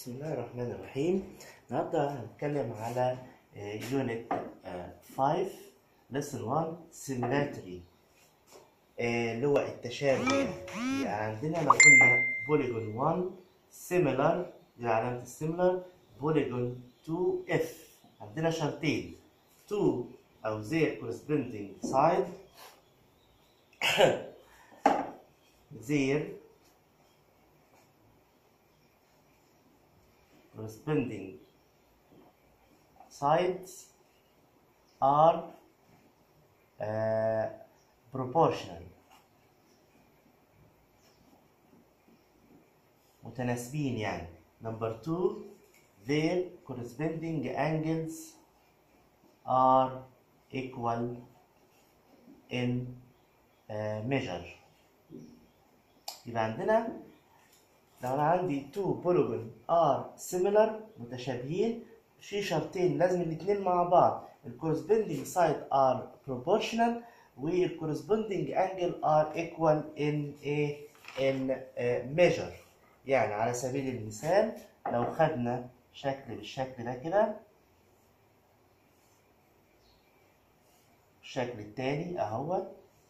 بسم الله الرحمن الرحيم النهارده هنتكلم على يونت 5 lesson 1 similarity آه، اللي هو التشابه يعني يعني عندنا لو قلنا بوليجون 1 similar دي علامة السيميلر بوليجون 2 f عندنا شرطين 2 أو their corresponding side their corresponding sides are uh, proportional متناسبين يعني number two their corresponding angles are equal in uh, measure يبقى عندنا لو انا عندي two polygon are similar متشابهين في شرطين لازم الاتنين مع بعض ال corresponding side are proportional وال corresponding angle are equal in a in a measure يعني على سبيل المثال لو خدنا شكل بالشكل ده كده الشكل التاني اهوت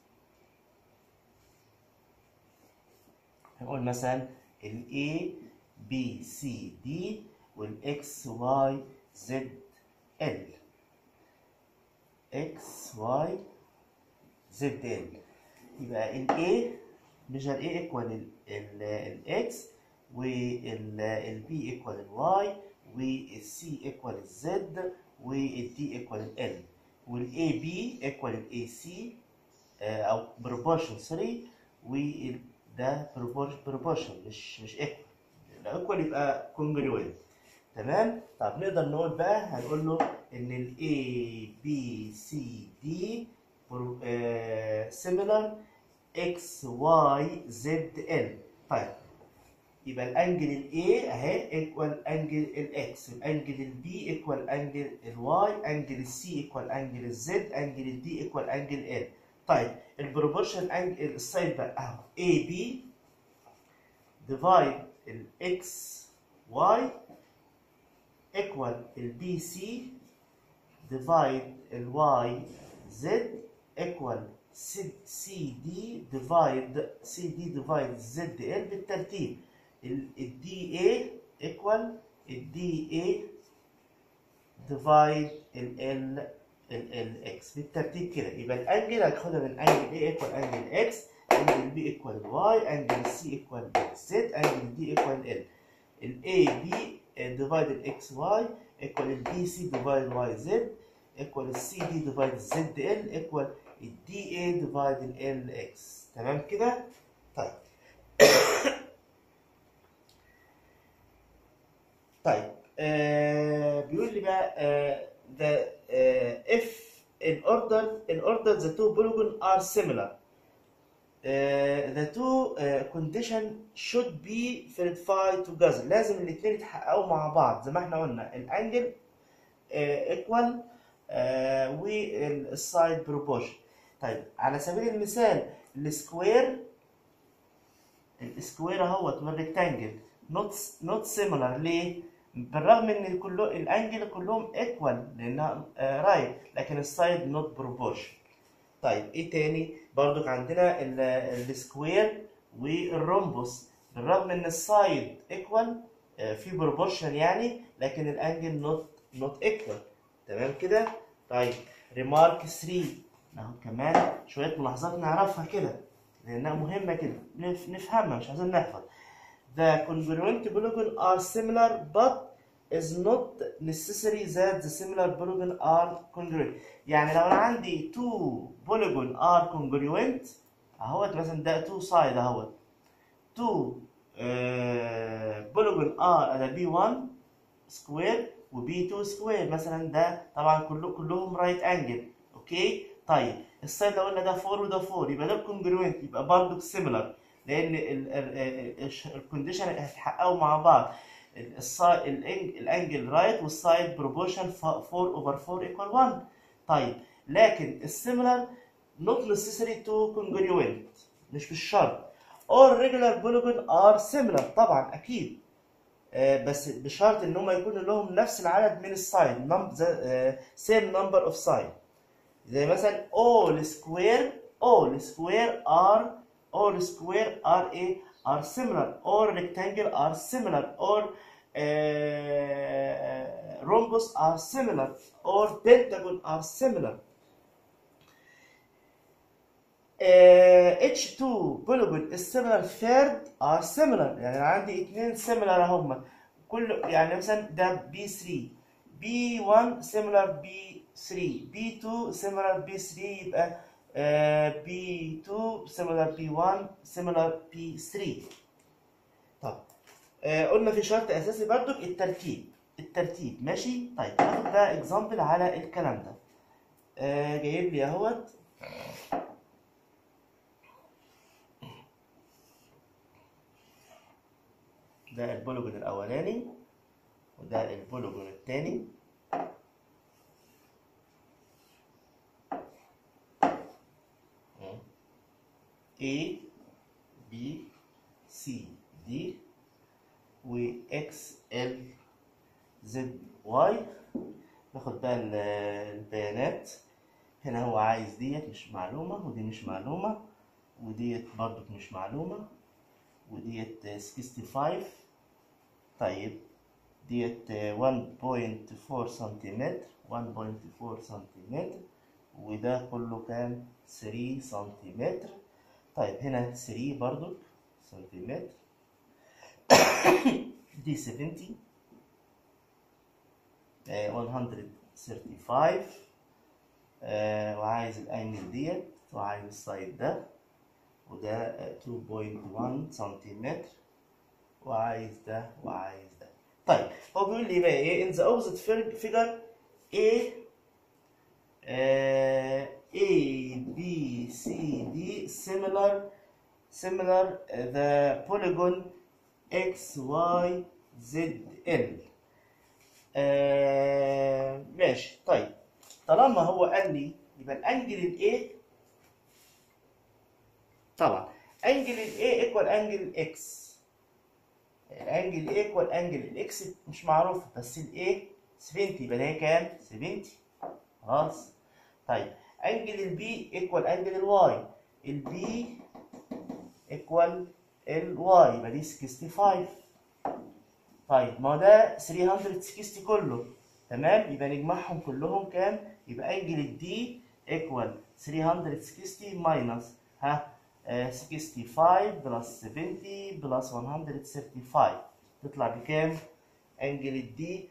هنقول مثلا ال A B C D وال X Y Z L X Y Z L يبقى ال A measure A equal ال ال ال X وال ال B equal ال Y وال C equal ال Z وال D equal ال L وال AB equal ال AC آه، أو proportion سوري وال ده بروبورشن مش مش ايكوال الايكوال يبقى كونجريوينت تمام طب نقدر نقول بقى هنقول له ان ال A B C D سيميلر X Y Z L طيب يبقى الانجل ال A اهي ايكوال انجل ال X الانجل ال B ايكوال انجل ال Y انجل ال C ايكوال انجل ال Z انجل ال D ايكوال انجل L طيب البروبورشن انجل السايد بقى اهو اي بي ديفايد الاكس واي ايكوال البي سي ديفايد الواي زد ايكوال سي دي ديفايد سي دي ديفايد زد ال بالترتيب الدي اي ايكوال الدي اي ديفايد ال ال الاكس بالترتيب كده يبقى الانجل هناخدها من انجل A ايكوال انجل اكس انجل B ايكوال واي انجل C ايكوال زد انجل D ايكوال ال ال A B ديفايد الاكس واي ايكوال ال B C ديفايد واي زد ايكوال ال C D ديفايد زد ال ايكوال ال D A ديفايد ال ال اكس تمام كده طيب طيب آه بيقول لي بقى آه the uh, if in order in order the two polygon are similar uh, the two uh, condition should be verified together لازم الاثنين يتحققوا مع بعض زي ما احنا قلنا الانجل ايكوال والسايد بروبورشن طيب على سبيل المثال السكوير السكوير اهوت والريكتانجل نوت نوت سيميلر ليه؟ بالرغم ان كله الانجل كلهم ايكوال لانها رايت لكن السايد نوت بروبورشن طيب ايه تاني برضو عندنا السكوير والرومبوس بالرغم ان السايد ايكوال في بروبورشن يعني لكن الانجل نوت نوت ايكوال تمام كده طيب ريمارك 3 اهو كمان شويه ملاحظات نعرفها كده لانها مهمه كده نف- نفهمها مش عايزين نحفظ The congruent polygon are similar but is not necessary that the similar polygon are congruent. يعني لو انا عندي two polygon are congruent اهوت مثلا ده two side اهوت two آه polygon are ده B1 square و B2 square مثلا ده طبعا كله كلهم right angle اوكي طيب السايد لو قلنا ده 4 وده 4 يبقى ده congruent يبقى برضه similar لان الكونديشن هيتحققوا مع بعض الانجل رايت والسايد بروبورشن 4 اوفر 4 ايكوال 1 طيب لكن السيميلر not necessary to congruent مش بالشرط all regular polygon are similar طبعا اكيد آه، بس بشرط ان هم يكونوا لهم نفس العدد من السايد same number of side زي مثلا all square all square are all square are a are similar all rectangle are similar all uh, rhombus are similar all pentagon are similar uh, H2 polygon is similar third are similar يعني أنا عندي اتنين similar هم كل يعني مثلا ده B3 B1 similar B3 B2 similar B3 يبقى uh, B2 similar B1 similar B3 طب آه قلنا في شرط اساسي برضو الترتيب الترتيب ماشي طيب ناخد بقى اكزامبل على الكلام ده آه جايب لي اهوت ده البوليجون الاولاني وده البوليجون الثاني A B C D و X L Z Y ناخد بقى ال- البيانات هنا هو عايز ديت مش معلومة ودي مش معلومة وديت برضك مش معلومة وديت 65 طيب ديت 1.4 سنتيمتر 1.4 سنتيمتر وده كله كام 3 سنتيمتر طيب هنا 3 برضو سنتيمتر دي 70 آه، 135 آه، وعايز الانجل ديت وعايز السايد ده وده آه، 2.1 سنتيمتر وعايز ده وعايز ده طيب هو بيقول لي بقى ايه in the opposite fig- figure A آه، A B C D similar similar uh, the polygon X Y Z L آه ماشي طيب طالما هو قال لي يبقى الانجل الاي طبعا انجل الاي ايكوال انجل الاكس الانجل الاي ايكوال انجل الاكس مش معروف بس الاي 70 يبقى ده هي كام 70 خلاص طيب انجل البي ايكوال انجل الواي البي ايكوال الواي يبقى دي 65 طيب ما هو ده 360 كله تمام يبقى نجمعهم كلهم كام يبقى انجل الدي ايكوال 360 ماينس ها آه 65 بلس 70 بلس 135 تطلع بكام انجل الدي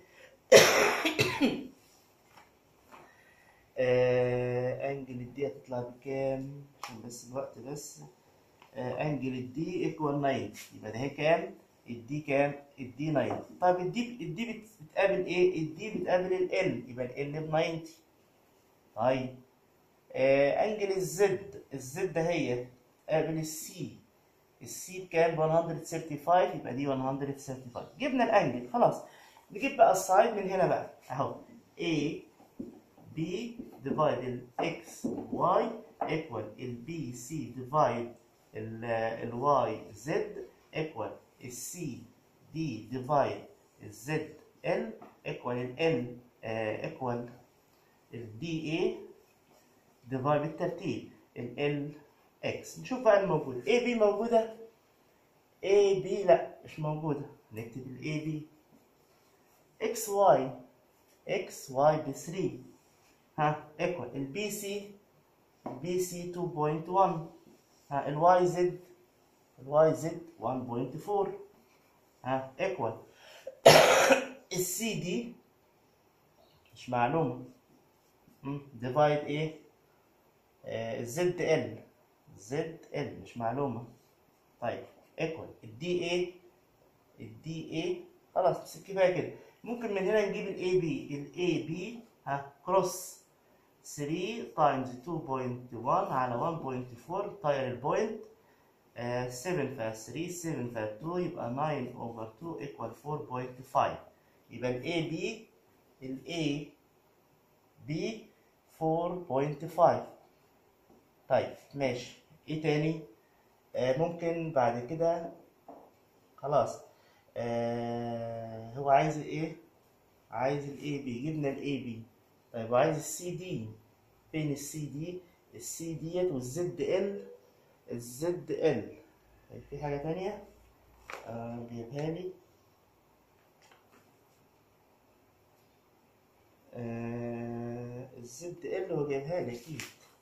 آه انجل الدي هتطلع بكام عشان بس الوقت بس آه انجل الدي ايكوال 90 يبقى ده هي كام الدي كام الدي 90 طيب الدي الدي بت- بتقابل ايه الدي بتقابل ال يبقى ال ب 90 طيب آه انجل الزد الزد ده هي قابل السي السي بكام ب 135 يبقى دي 135 جبنا الانجل خلاص نجيب بقى السايد من هنا بقى اهو A B divide ال X Y equal ال B C divide ال ال Y Z equal ال C D divide ال Z L equal ال L آه، equal ال D A divide بالترتيب ال L X نشوف بقى الموجود A B موجودة A B لا مش موجودة نكتب ال A B X Y X Y ب 3 ها equal ال BC بي سي 2.1 ها الواي زد الواي زد 1.4 ها ايكوال السي دي مش معلومة ديفايد ايه الزد ال زد ال مش معلومة طيب ايكوال الدي ايه الدي ايه خلاص بس كفايه كده ممكن من هنا نجيب الاي بي الاي بي ها كروس 3 تايمز 2.1 على 1.4 طاير البوينت آه 7 في 3 7 في 2 يبقى 9 اوفر 2 ايكوال 4.5 يبقى الاي بي الاي بي 4.5 طيب ماشي ايه تاني آه ممكن بعد كده خلاص آه هو عايز الايه عايز الاي بي جبنا الاي بي طيب وعايز السي دي فين السي دي السي ديت والزد ال الزد ال طيب في حاجة تانية آه جايبها لي آه الزد ال هو جايبها لي اكيد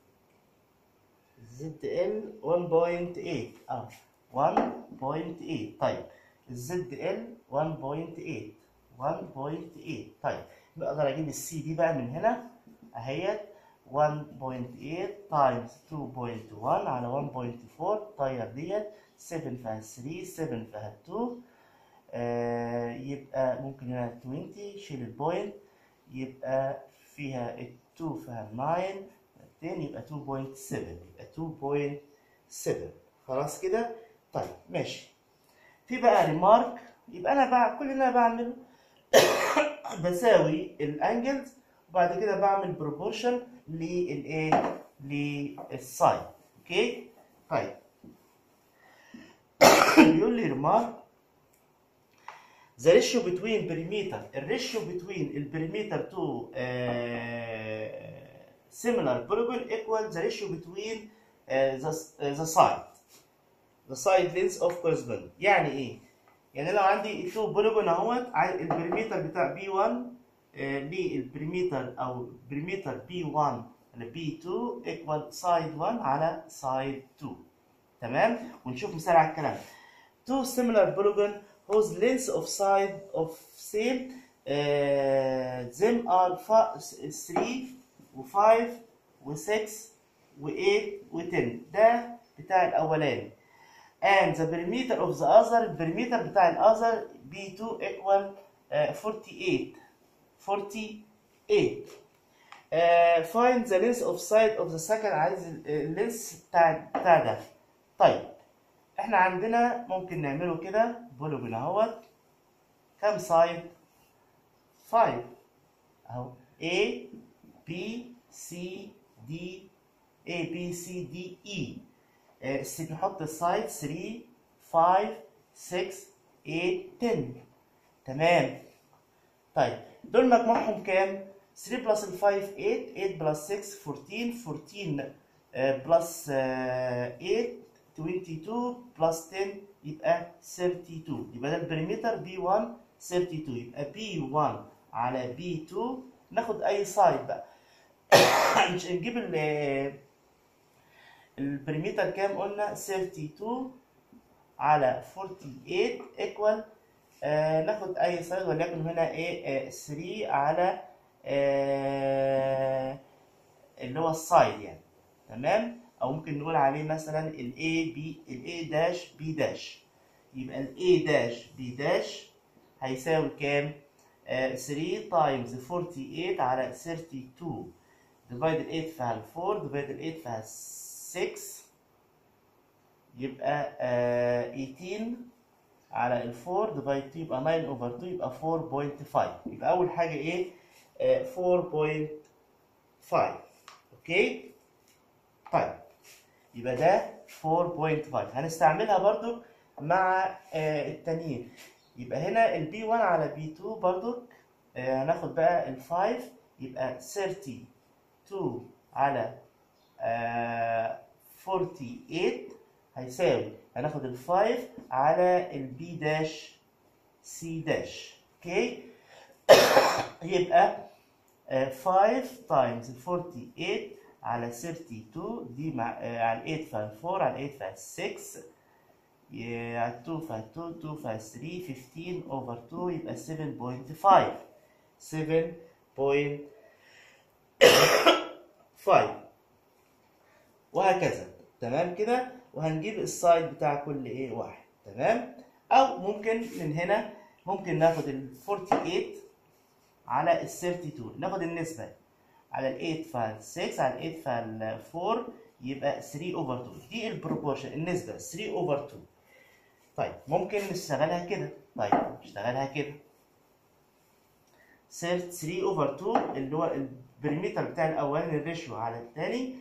الزد ال 1.8 اه 1.8 طيب الزد ال 1.8 1.8 طيب بقدر اجيب السي دي بقى من هنا اهيت 1.8 تايمز 2.1 على 1.4 طير ديت 7 فيها 3 7 فيها 2 آه يبقى ممكن هنا 20 شيل البوينت يبقى فيها ال 2 فيها 9 2 يبقى 2.7 يبقى 2.7 خلاص كده طيب ماشي في بقى ريمارك يبقى انا بقى كل اللي انا بعمله بساوي الانجلز وبعد كده بعمل بروبورشن للايه للساين اوكي طيب بيقول لي ريمارك the ratio between perimeter الريشيو between البريمتر to uh, similar polygon equal the ratio between uh, the, uh, the side the side length of corresponding يعني ايه يعني لو عندي 2 بوليجون اهوت البريمتر بتاع بي 1 للبريمتر او بريمتر بي 1 على بي 2 ايكوال سايد 1 على سايد 2 تمام ونشوف مثال على الكلام two similar polygon whose length of side of same uh, them are 3 و5 و6 و8 و10 ده بتاع الاولاني and the perimeter of the other البريمتر بتاع الاذر B2 equal uh, 48 48 uh, find the length of side of the second عايز اللينس بتاع بتاع ده طيب احنا عندنا ممكن نعمله كده بولوجون اهوت كام سايد 5 اهو A B C D A B C D E آه، نحط السايد 3 5 6 8 10 تمام طيب دول مجموعهم كام 3 بلس ال 5 8 8 بلس 6 14 14 بلس 8 22 بلس 10 يبقى 32 يبقى ده البريمتر بي 1 32 يبقى بي 1 على بي 2 ناخد اي سايد بقى مش نجيب ال البريمتر كام قلنا 32 على 48 ايكوال آه ناخد اي سايد وليكن هنا ايه آه 3 على آه اللي هو السايد يعني تمام او ممكن نقول عليه مثلا ال A B ال A داش B داش يبقى ال A داش B داش هيساوي كام؟ آه 3 تايمز 48 على 32 ديفايد ال 8 فيها 4 ديفايد ال 8 فيها 6 يبقى آه 18 على ال 4 ديفايد 2 يبقى 9 اوفر 2 يبقى 4.5 يبقى اول حاجه ايه؟ آه 4.5 اوكي؟ طيب يبقى ده 4.5 هنستعملها برضو مع آه التانيين يبقى هنا البي 1 على بي 2 برضو آه هناخد بقى ال 5 يبقى 32 على آه 48 هيساوي هناخد ال 5 على البي داش سي داش اوكي يبقى آه 5 تايمز 48 على 32 دي مع آه على 8 فال 4 على 8 فال 6 على 2 فال 2 2 فال 3 15 اوفر 2 يبقى 7.5 7.5 وهكذا تمام كده وهنجيب السايد بتاع كل ايه واحد تمام او ممكن من هنا ممكن ناخد ال 48 على ال 32 ناخد النسبه على ال 8 فال 6 على ال 8 فال 4 يبقى 3 اوفر 2 دي البروبورشن النسبه 3 اوفر 2 طيب ممكن نشتغلها كده طيب نشتغلها كده 3 اوفر 2 اللي هو البريمتر بتاع الاولاني الريشيو على الثاني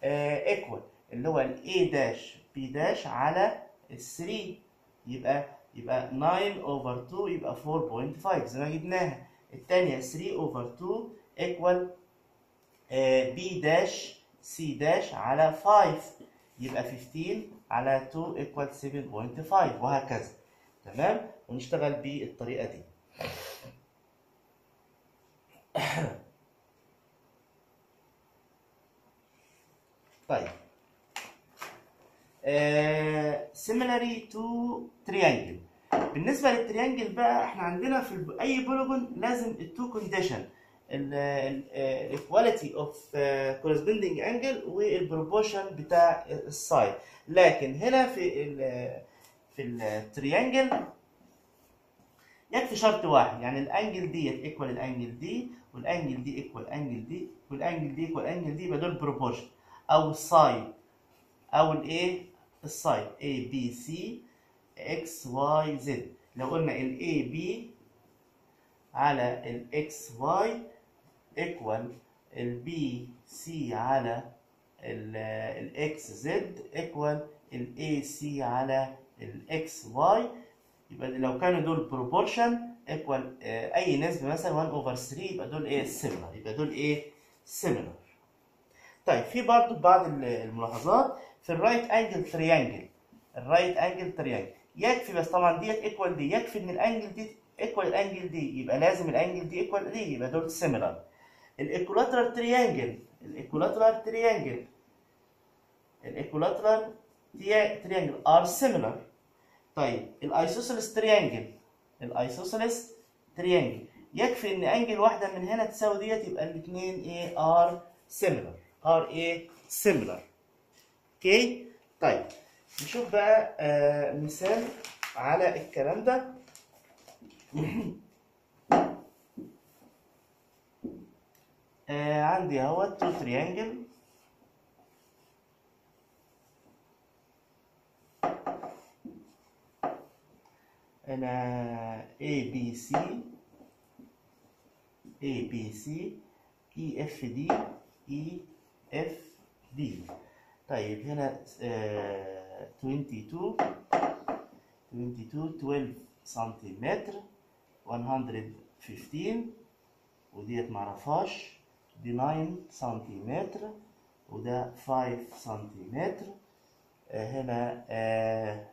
ايكوال اللي هو ال A داش B داش على ال 3 يبقى يبقى 9 over 2 يبقى 4.5 زي ما جبناها الثانيه 3 over 2 equal b dash c dash على 5 يبقى 15 على 2 equal 7.5 وهكذا تمام ونشتغل بالطريقه دي طيب آه similarly to triangle بالنسبه للتريانجل بقى احنا عندنا في الب- اي بوليجون لازم التو كونديشن الايكواليتي اوف كورسبوندينج انجل والبروبورشن بتاع السايد لكن هنا في ال في التريانجل يكفي شرط واحد يعني الانجل ديت ايكوال الانجل دي والانجل دي ايكوال انجل دي والانجل دي ايكوال انجل دي يبقى دول بروبورشن او السايد او الايه السايد A B C X Y Z لو قلنا ال A B على ال X Y equal ال B C على ال ال X Z equal ال A C على ال X Y يبقى لو كانوا دول بروبورشن equal آه، اي نسبة مثلا 1 over 3 يبقى دول ايه similar يبقى دول ايه similar طيب في برضه بعض ال- الملاحظات في الرايت انجل تريانجل الرايت انجل تريانجل يكفي بس طبعا ديت ايكوال دي يكفي ان الانجل دي ايكوال الانجل دي يبقى لازم الانجل دي ايكوال دي يبقى دول سيميلار الايكولاترال تريانجل الايكولاترال تريانجل الايكولاترال تريانجل ار سيميلار طيب الايسوسيلس تريانجل الايسوسيلس تريانجل يكفي ان انجل واحده من هنا تساوي ديت يبقى الاثنين ايه ار سيميلار ار ايه سيميلار اوكي طيب نشوف بقى آه مثال على الكلام ده آه عندي اهوت تو تريانجل انا A B C A B C E F D E F D طيب هنا آه 22 22 12 سنتيمتر 115 وديت معرفهاش دي 9 سنتيمتر وده 5 سنتيمتر آه هنا آه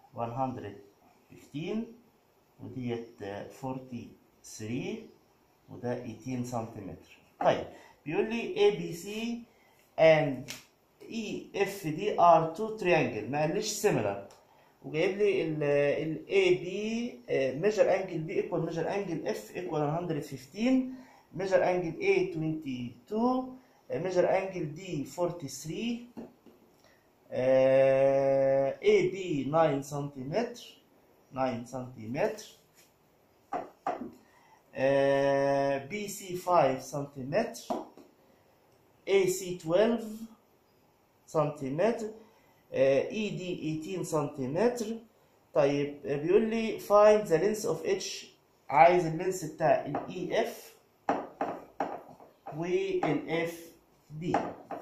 115 وديت آه 43 وده 18 سنتيمتر طيب بيقول لي A B C and E F D are two triangle ما قاليش similar وجايب لي ال ال A B measure angle B equal measure angle F equal 115 measure angle A 22 measure angle D 43 آه، AB 9 سنتيمتر 9 سنتيمتر آه، BC 5 سنتيمتر AC 12 سنتيمتر آه، ED 18 سنتيمتر طيب آه، بيقول لي find the length of each عايز اللينس بتاع ال EF وال FD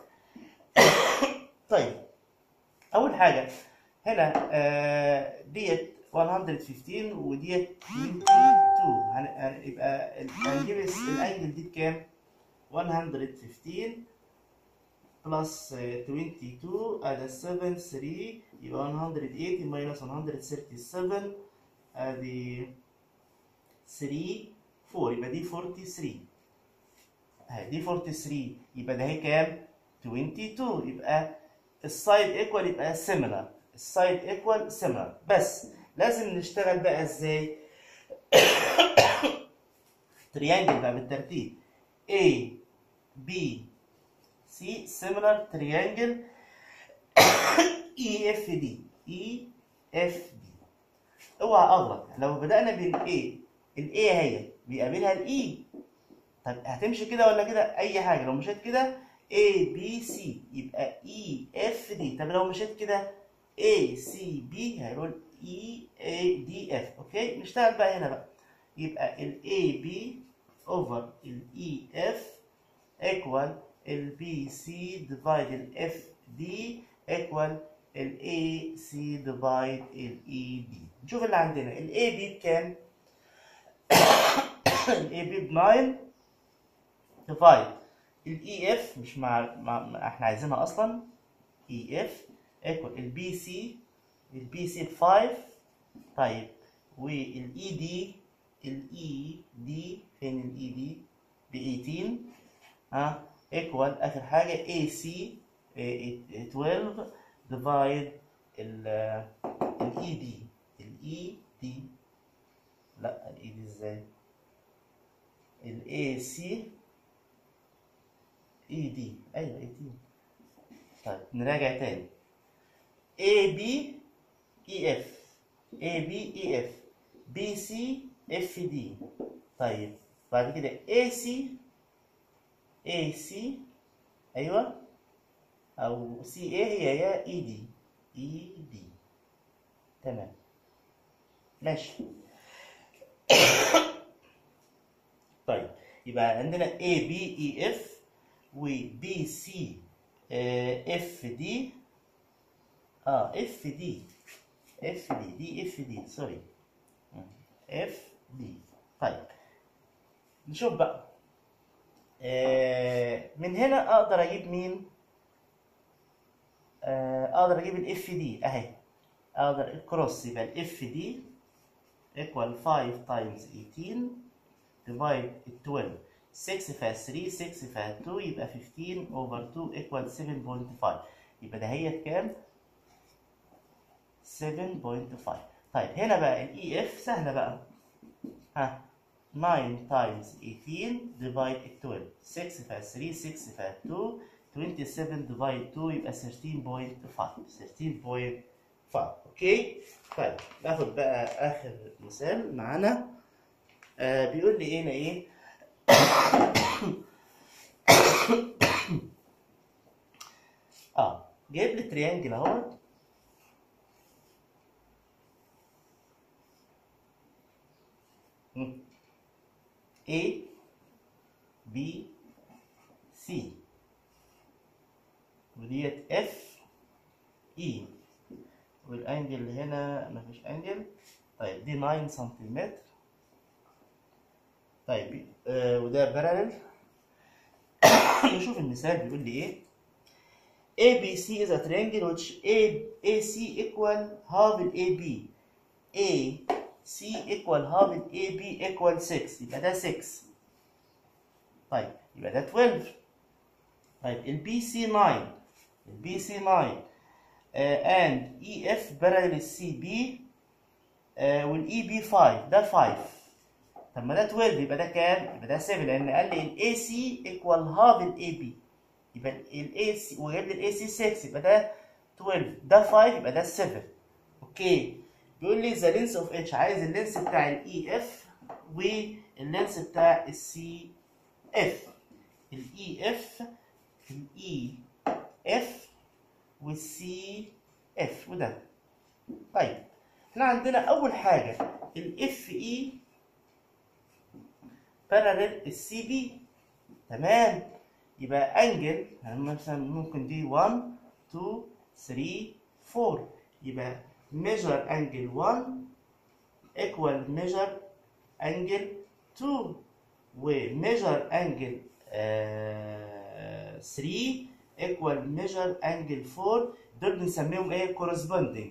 طيب أول حاجة هنا آه، ديت 115 وديت 22 هن- هن- يبقى ال- هنجيب الس- الانجل دي بكام؟ 115 بلس 22 ادي 7 3 يبقى 180 ماينس 137 ادي 3 4 يبقى دي 43 اهي دي 43 يبقى ده هي كام؟ 22 يبقى السايد ايكوال يبقى سيميلار السايد ايكوال سيميلار بس لازم نشتغل بقى ازاي؟ تريانجل بقى بالترتيب A B C similar triangle E F D E F D اوعى اغلط لو بدأنا بال A ال A هي بيقابلها ال E طب هتمشي كده ولا كده اي حاجة لو مشيت كده A B C يبقى E F D طب لو مشيت كده A C B هيقول E A D F اوكي نشتغل بقى هنا بقى يبقى ال A B over ال E F equal ال B C divide ال F D equal ال AC ديفايد ال EB نشوف اللي عندنا ال AB بكام؟ ال AB ب 9 ديفايد ال EF مش مع, مع مع- احنا عايزينها اصلا EF ايكوال ال BC ال BC ب 5 طيب وال ED ال ED فين ال ED ب 18 ها ايكوال اخر حاجه AC إيه، 12 ديفايد ال ال ED ال ED لا ال ED ازاي ال AC ED ايوه 18 طيب نراجع تاني AB EF AB EF BC FD طيب بعد كده AC AC ايوه او CA هي يا ED ED تمام ماشي طيب يبقى عندنا A B E F و B C آه، F D اه F D F D دي F D سوري F D طيب نشوف بقى آه، من هنا اقدر اجيب مين آه، اقدر اجيب الاف دي اهي اقدر الكروس يبقى الاف دي equal 5 times 18 divide 12 6 فيها 3 6 فيها 2 يبقى 15 over 2 equal 7.5 يبقى دهيت كام 7.5 طيب هنا بقى الاي اف سهله بقى ها 9 times 18 divide 12 6 فيها 3 6 فيها 2 27 divide 2 يبقى 13.5 13.5 اوكي طيب ناخد بقى اخر مثال معانا آه بيقول لي هنا ايه اه جايب لي تريانجل اهوت مم. A B C وديت F E والانجل اللي هنا مفيش انجل طيب دي 9 سنتيمتر طيب آه وده بارالل نشوف المثال بيقول لي ايه ABC is a triangle which A, AC equal half ال AB AC equal half ال AB equal 6 يبقى ده 6 طيب يبقى ده 12 طيب ال BC 9 ال BC 9 uh, and EF parallel CB uh, وال EB 5 ده 5 طب ما ده 12 يبقى ده كام؟ يبقى ده 7 لأن قال لي ال AC equal half ال AB يبقى ال AC وجاب لي ال AC 6 يبقى ده 12 ده 5 يبقى ده 7 اوكي بيقول لي ذا لينس اوف اتش عايز اللينس بتاع الاي اف واللينس بتاع السي اف الاي اف الاي اف والسي اف وده طيب احنا عندنا اول حاجه الاف اي باراليل السي بي تمام يبقى انجل يعني مثلا ممكن دي 1 2 3 4 يبقى measure angle 1 equal measure angle 2 و measure angle uh, 3 equal measure angle 4 دول بنسميهم ايه corresponding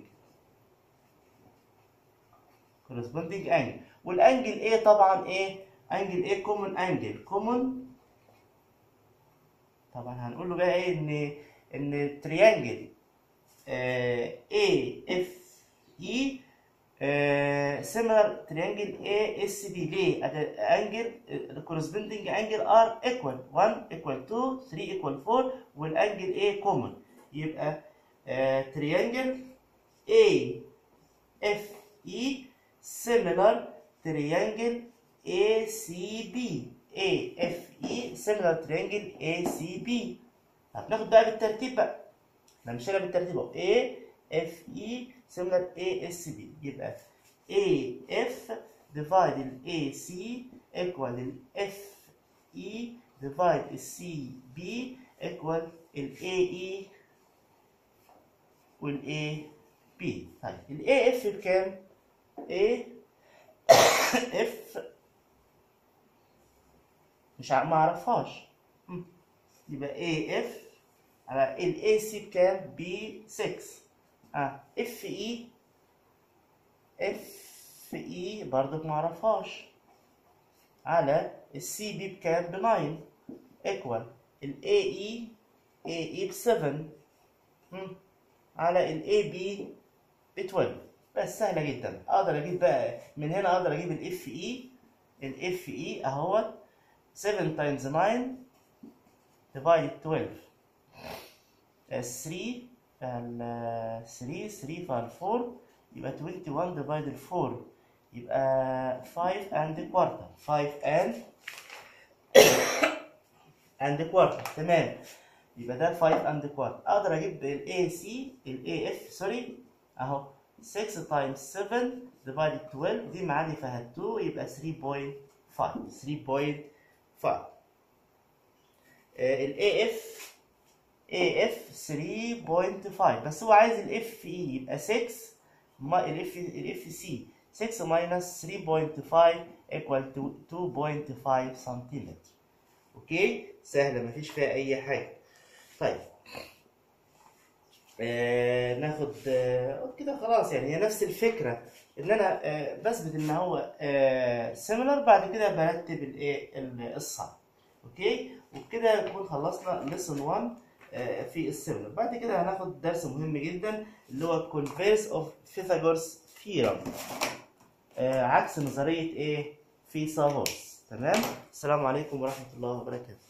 corresponding angle والانجل ايه طبعا ايه انجل ايه common angle common طبعا هنقول له بقى ايه ان ان تريانجل A F E similar triangle A S B ليه؟ angle the corresponding angle are equal 1 equal 2 3 equal 4 والانجل A common يبقى triangle A F E similar triangle A C B A F E similar triangle A C B هناخد بقى بالترتيب بقى احنا مشينا بالترتيب اهو A F E similar A S B يبقى A F divide ال A C equal ال F E divide ال C B equal ال A E والاي بي طيب الاي اف بكام اي اف مش ع- ما اعرفهاش مم. يبقى اي اف على الاي سي بكام بي 6 اه اف اي اف اي برضك ما اعرفهاش على السي بي بكام ب 9 ايكوال الاي اي اي اي ب 7 مم. على الاي بي ب 12 بس سهله جدا اقدر اجيب بقى من هنا اقدر اجيب الاف اي الاف اي اهوت 7 times 9 divided 12 آه، 3 ال 3 3 فال 4 يبقى 21 divided 4 يبقى 5 and quarter 5 and and quarter تمام يبقى ده 5 and quarter اقدر اجيب ال AC ال AF سوري اهو 6 times 7 divided 12 دي معادي فيها 2 يبقى 3.5 3.5 ال AF AF 3.5 بس هو عايز ال FE يبقى 6 ما ال F ال FC 6 minus 3.5 equal to 2.5 سنتيمتر اوكي سهله مفيش فيها اي حاجه طيب آه ناخد آه كده خلاص يعني هي نفس الفكره ان انا آه بثبت ان هو آه سيميلر بعد كده برتب الايه ال- الصعب اوكي وبكده نكون خلصنا ليسون 1 آه في السيميلر بعد كده هناخد درس مهم جدا اللي هو converse of Pythagoras theorem آه عكس نظريه ايه فيثاغورس تمام السلام عليكم ورحمه الله وبركاته